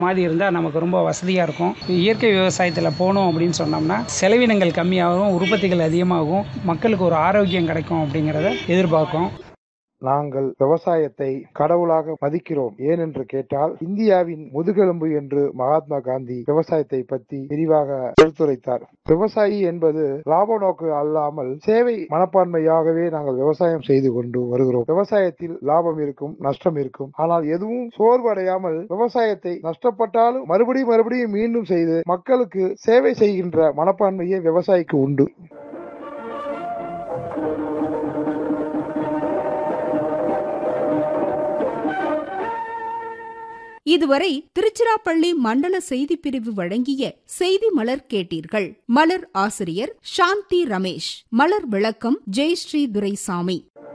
மாதிரி இருந்தால் நமக்கு ரொம்ப வசதியாக இருக்கும் இயற்கை விவசாயத்தில் போனோம் அப்படின்னு சொன்னோம்னா செலவினங்கள் கம்மியாகும் உற்பத்திகள் அதிகமாகும் மக்களுக்கு ஒரு ஆரோக்கியம் கிடைக்கும் அப்படிங்கிறத எதிர்பார்க்கும் நாங்கள் விவசாயத்தை கடவுளாக மதிக்கிறோம் ஏனென்று கேட்டால் இந்தியாவின் முதுகெலும்பு என்று மகாத்மா காந்தி விவசாயத்தை பற்றி விரிவாக எடுத்துரைத்தார் விவசாயி என்பது லாப நோக்கு அல்லாமல் சேவை மனப்பான்மையாகவே நாங்கள் விவசாயம் செய்து கொண்டு வருகிறோம் விவசாயத்தில் லாபம் இருக்கும் நஷ்டம் இருக்கும் ஆனால் எதுவும் சோர்வடையாமல் விவசாயத்தை நஷ்டப்பட்டாலும் மறுபடியும் மறுபடியும் மீண்டும் செய்து மக்களுக்கு சேவை செய்கின்ற மனப்பான்மையே விவசாயிக்கு உண்டு இதுவரை திருச்சிராப்பள்ளி மண்டல செய்திப் பிரிவு வழங்கிய செய்தி மலர் கேட்டீர்கள் மலர் ஆசிரியர் சாந்தி ரமேஷ் மலர் விளக்கம் ஜெயஸ்ரீ துரைசாமி